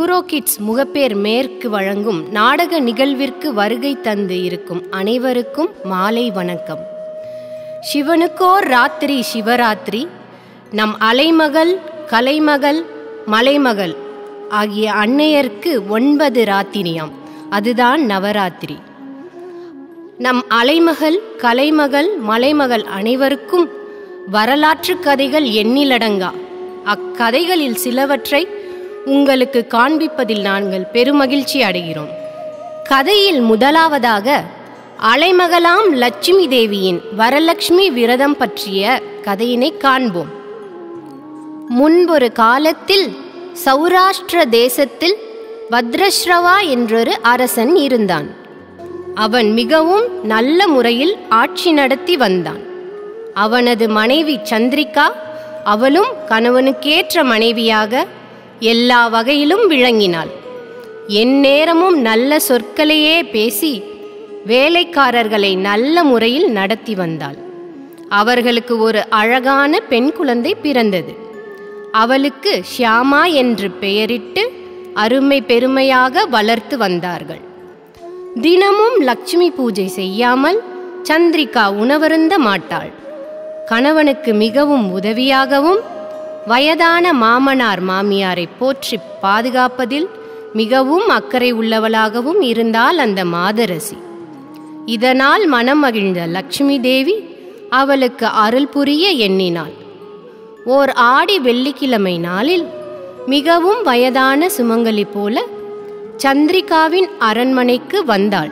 euro kids Mogappair மேற்கு வழங்கும் நாடக நிகழ்விற்கு வருகை தந்து இருக்கும் அனைவருக்கும் மாலை வணக்கம் சிவனுக்கோர் ராத்திரி சிவராத்திரி நம் அலைமகள் கலைமகள் மலைமகள் ஆகிய அன்னையர்க்கு ஒன்பது ராத்திரியாம் அதுதான் நவராத்திரி நம் அலைமகள் கலைமகள் மலைமகள் அனைவருக்கும் வரலாற்று கதைகள் எண்ணிலடங்கா அக்கதைகளில் சிலவற்றை உங்களுக்கு காண்பிப்பதில் நாங்கள் பெருமகிழ்ச்சி அடைகிறோம் கதையில் முதலாவதாக அலைமகளாம் லட்சுமி தேவியின் வரலட்சுமி விரதம் பற்றிய கதையினை காண்போம் முன்பொரு காலத்தில் சௌராஷ்டிர தேசத்தில் பத்ரஸ்ரவா என்றொரு அரசன் இருந்தான் அவன் மிகவும் நல்ல முறையில் ஆட்சி நடத்தி வந்தான் அவனது மனைவி சந்திரிகா அவளும் கணவனுக்கேற்ற மனைவியாக எல்லா வகையிலும் விளங்கினாள் எந்நேரமும் நல்ல சொற்களையே பேசி வேலைக்காரர்களை நல்ல முறையில் நடத்தி வந்தாள் அவர்களுக்கு ஒரு அழகான பெண் குழந்தை பிறந்தது அவளுக்கு ஷியாமா என்று பெயரிட்டு அருமை பெருமையாக வளர்த்து வந்தார்கள் தினமும் லட்சுமி பூஜை செய்யாமல் சந்திரிகா உணவருந்த மாட்டாள் கணவனுக்கு மிகவும் உதவியாகவும் வயதான மாமனார் மாமியாரை போற்றி பாதுகாப்பதில் மிகவும் அக்கறை உள்ளவளாகவும் இருந்தாள் அந்த மாதரசி இதனால் மனம் மகிழ்ந்த லட்சுமி தேவி அவளுக்கு அருள் புரிய எண்ணினாள் ஓர் ஆடி வெள்ளிக்கிழமை நாளில் மிகவும் வயதான சுமங்கலி போல சந்திரிகாவின் அரண்மனைக்கு வந்தாள்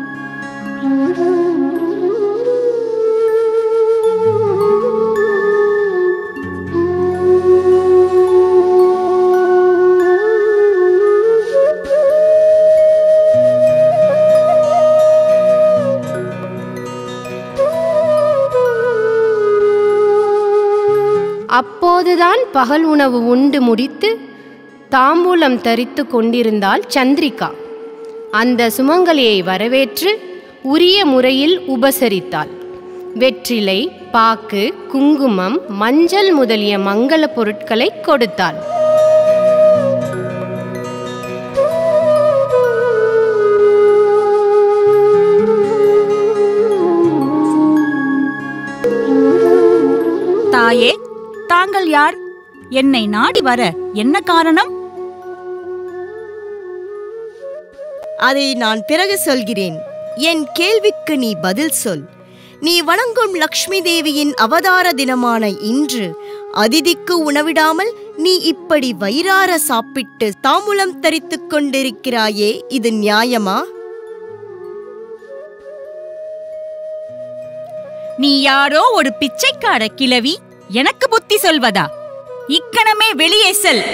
அப்போதுதான் பகல் உணவு உண்டு முடித்து தாம்பூலம் தரித்து கொண்டிருந்தாள் சந்திரிகா அந்த சுமங்கலியை வரவேற்று உரிய முறையில் உபசரித்தாள் வெற்றிலை பாக்கு குங்குமம் மஞ்சள் முதலிய மங்கள பொருட்களை கொடுத்தாள் தாயே தாங்கள் யார் என்னை நாடி வர என்ன காரணம் அதை நான் பிறகு சொல்கிறேன் என் கேள்விக்கு நீ பதில் சொல் நீ வணங்கும் லக்ஷ்மி தேவியின் அவதார தினமான இன்று அதிதிக்கு உணவிடாமல் நீ இப்படி வயிறார சாப்பிட்டு தாம்பூலம் தரித்துக் கொண்டிருக்கிறாயே இது நியாயமா நீ யாரோ ஒரு பிச்சைக்கார கிழவி எனக்கு புத்தி சொல்வதா இக்கணமே வெளியே செல்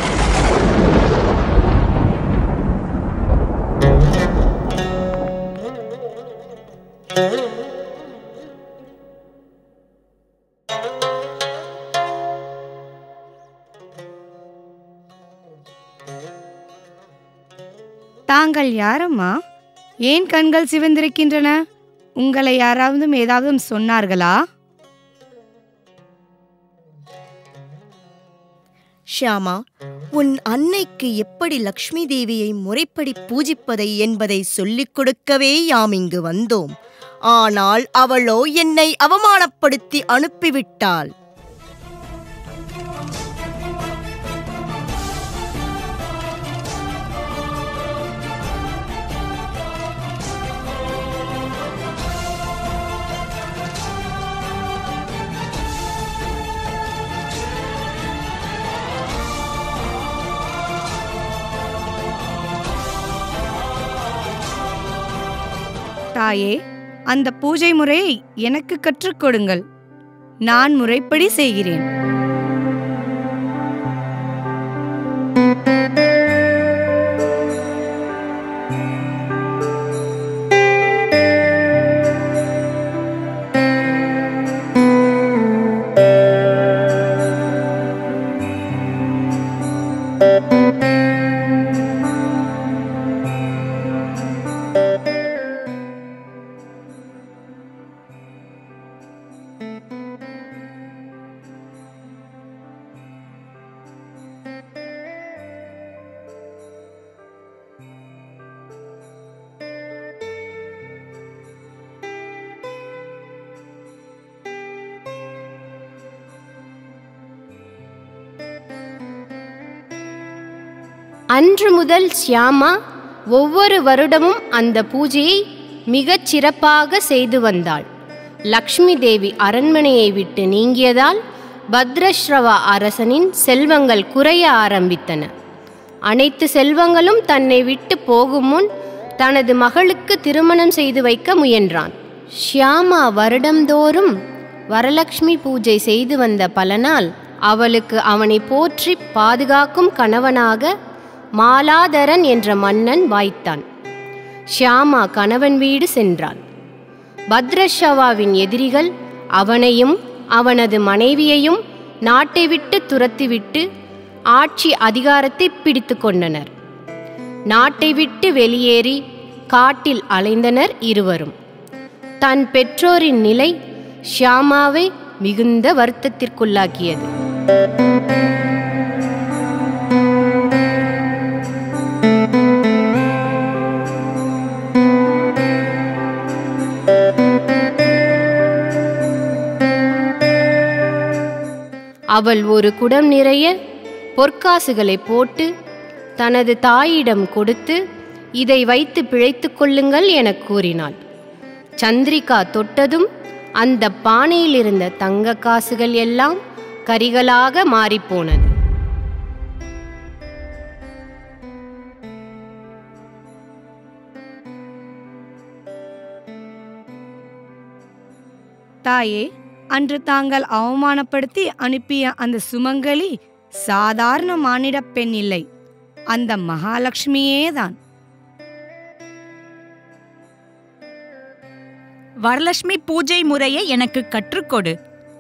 தாங்கள் யாரம்மா ஏன் கண்கள் சிவந்திருக்கின்றன உங்களை யாராவது ஏதாவது சொன்னார்களா ஷியாமா உன் அன்னைக்கு எப்படி லக்ஷ்மி தேவியை முறைப்படி பூஜிப்பதை என்பதை சொல்லிக் கொடுக்கவே யாம் இங்கு வந்தோம் ஆனால் அவளோ என்னை அவமானப்படுத்தி அனுப்பிவிட்டாள் தாயே அந்த பூஜை முறையை எனக்கு கற்றுக் கொடுங்கள் நான் முறைப்படி செய்கிறேன் அன்று முதல் ஷியாமா ஒவ்வொரு வருடமும் அந்த பூஜையை மிகச் சிறப்பாக செய்து வந்தாள் லக்ஷ்மி தேவி அரண்மனையை விட்டு நீங்கியதால் பத்ரஸ்ரவா அரசனின் செல்வங்கள் குறைய ஆரம்பித்தன அனைத்து செல்வங்களும் தன்னை விட்டு போகும் முன் தனது மகளுக்கு திருமணம் செய்து வைக்க முயன்றான் ஷியாமா வருடந்தோறும் வரலக்ஷ்மி பூஜை செய்து வந்த பலனால் அவளுக்கு அவனை போற்றி பாதுகாக்கும் கணவனாக மாலாதரன் என்ற மன்னன் வாய்த்தான் ஷியாமா கணவன் வீடு சென்றாள் பத்ரஷவாவின் எதிரிகள் அவனையும் அவனது மனைவியையும் நாட்டை விட்டு துரத்திவிட்டு ஆட்சி அதிகாரத்தை பிடித்து கொண்டனர் நாட்டை விட்டு வெளியேறி காட்டில் அலைந்தனர் இருவரும் தன் பெற்றோரின் நிலை ஷியாமாவை மிகுந்த வருத்தத்திற்குள்ளாக்கியது அவள் ஒரு குடம் நிறைய பொற்காசுகளை போட்டு தனது தாயிடம் கொடுத்து இதை வைத்து பிழைத்துக் கொள்ளுங்கள் எனக் கூறினாள் சந்திரிகா தொட்டதும் அந்த பானையில் இருந்த தங்க காசுகள் எல்லாம் கரிகளாக மாறிப்போனது தாயே அன்று தாங்கள் அவமானப்படுத்தி அனுப்பிய அந்த சுமங்கலி சாதாரண மானிடப் பெண் இல்லை அந்த மகாலட்சுமியேதான் வரலட்சுமி பூஜை முறையை எனக்கு கற்றுக்கொடு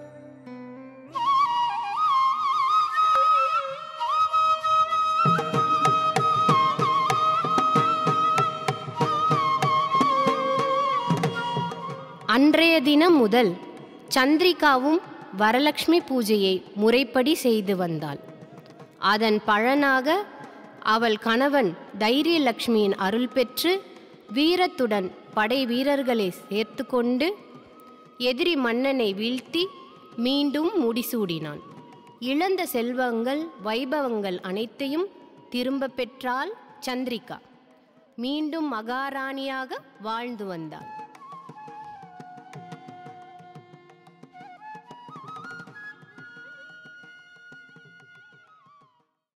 அன்றைய தினம் முதல் சந்திரிகாவும் வரலட்சுமி பூஜையை முறைப்படி செய்து வந்தாள் அதன் பலனாக அவள் கணவன் தைரியலட்சுமியின் அருள் பெற்று வீரத்துடன் படை வீரர்களை சேர்த்து கொண்டு எதிரி மன்னனை வீழ்த்தி மீண்டும் முடிசூடினான் இழந்த செல்வங்கள் வைபவங்கள் அனைத்தையும் திரும்ப பெற்றாள் சந்திரிகா மீண்டும் மகாராணியாக வாழ்ந்து வந்தாள்